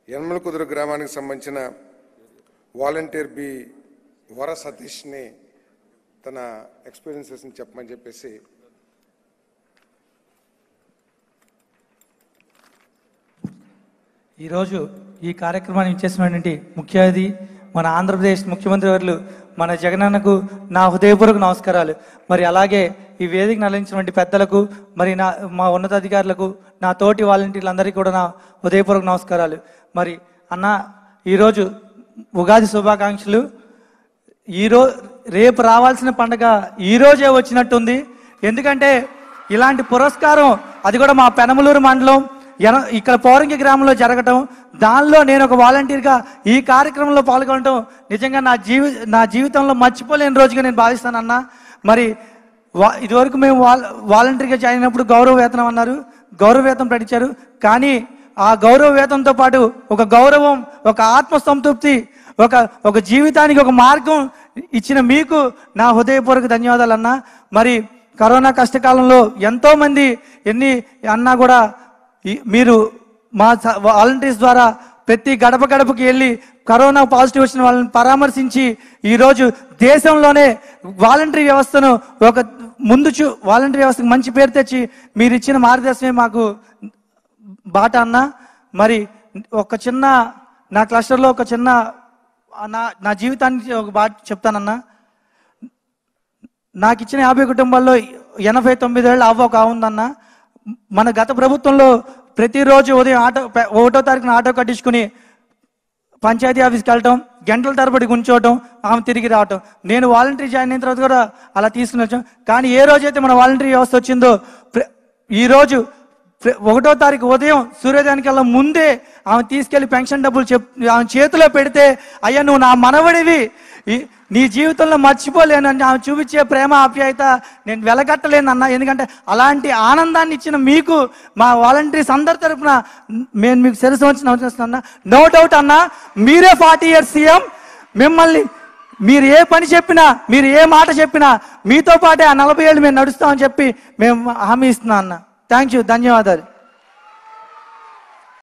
యనమల కుదురు గ్రామానికి సంబంధించిన వాలంటీర్ బి వర సతీష్ని తన ఎక్స్పీరియన్సెస్ని చెప్పమని చెప్పేసి ఈరోజు ఈ కార్యక్రమాన్ని ఇచ్చేసినటువంటి ముఖ్య అతిథి మన ఆంధ్రప్రదేశ్ ముఖ్యమంత్రి వర్యులు మన జగనన్నకు నా హృదయపూర్వక నమస్కారాలు మరి అలాగే ఈ వేదిక నలించినటువంటి పెద్దలకు మరి నా మా ఉన్నతాధికారులకు నా తోటి వాలంటీర్లందరికీ కూడా నా హృదయపూర్వక నమస్కారాలు మరి అన్న ఈరోజు ఉగాది శుభాకాంక్షలు ఈరో రేపు రావాల్సిన పండగ ఈ రోజే వచ్చినట్టుంది ఎందుకంటే ఇలాంటి పురస్కారం అది కూడా మా పెనమలూరు మండలం ఎన ఇక్కడ పౌరంగి గ్రామంలో జరగటం దానిలో నేను ఒక వాలంటీర్గా ఈ కార్యక్రమంలో పాల్గొనడం నిజంగా నా జీవి నా జీవితంలో మర్చిపోలేని రోజుగా నేను భావిస్తానన్న మరి వా ఇదివరకు మేము వాల్ వాలంటీర్గా జాయిన్ అయినప్పుడు గౌరవ వేతనం అన్నారు గౌరవ వేతనం ప్రకటించారు కానీ ఆ గౌరవ వేతనంతో పాటు ఒక గౌరవం ఒక ఆత్మ సంతృప్తి ఒక ఒక జీవితానికి ఒక మార్గం ఇచ్చిన మీకు నా హృదయపూర్వక ధన్యవాదాలు అన్న మరి కరోనా కష్టకాలంలో ఎంతో మంది ఎన్ని అన్నా కూడా ఈ- మీరు మా వాలంటీర్స్ ద్వారా ప్రతి గడప గడపకి వెళ్ళి కరోనా పాజిటివ్ వచ్చిన వాళ్ళని పరామర్శించి ఈరోజు దేశంలోనే వాలంటరీ వ్యవస్థను ఒక ముందు చూ వాలంటరీ వ్యవస్థకు మంచి పేరు తెచ్చి మీరు ఇచ్చిన మార్గదర్శనమే మాకు బాట అన్న మరి ఒక చిన్న నా క్లస్టర్లో ఒక చిన్న నా నా జీవితానికి ఒక బాట చెప్తానన్నా నాకు ఇచ్చిన యాభై కుటుంబాల్లో ఎనభై తొమ్మిదేళ్ళ అవ్వ ఒక ఆవు ఉందన్న మన గత ప్రభుత్వంలో ప్రతిరోజు ఉదయం ఆటో పె- ఒకటో తారీఖున ఆటో కట్టించుకుని పంచాయతీ ఆఫీస్కి వెళ్ళటం గంటల తరబడి ఉంచోవటం ఆమె తిరిగి రావటం నేను వాలంటరీ జాయిన్ అయిన తర్వాత కూడా అలా తీసుకుని వచ్చాం కానీ ఏ రోజైతే మన వాలంటరీ వ్యవస్థ వచ్చిందో ప్ర- ఈ రోజు ప్ర- ఒకటో తారీఖు ఉదయం సూర్యోదయానికల్లా ముందే ఆమె తీసుకెళ్లి పెన్షన్ డబ్బులు చెప్ ఆమె చేతిలో పెడితే అయ్యా నువ్వు నా మనవడివి ఈ- నీ జీవితంలో మర్చిపోలేను అని ఆమె చూపించే ప్రేమ ఆప్యాయత నేను వెలగట్టలేను అన్న ఎందుకంటే అలాంటి ఆనందాన్ని ఇచ్చిన మీకు మా వాలంటీర్స్ అందరి తరపున నేను మీకు సెలవు సంవత్సరం నమస్కరిస్తున్నా నో డౌట్ అన్న మీరే ఫార్టీ ఇయర్స్ సీఎం మిమ్మల్ని మీరు ఏ పని చెప్పినా మీరు ఏ మాట చెప్పినా మీతో పాటే ఆ నలభై ఏళ్ళు మేము నడుస్తామని చెప్పి మేము హామీ ఇస్తున్నాం అన్న థ్యాంక్ యూ ధన్యవాదాలు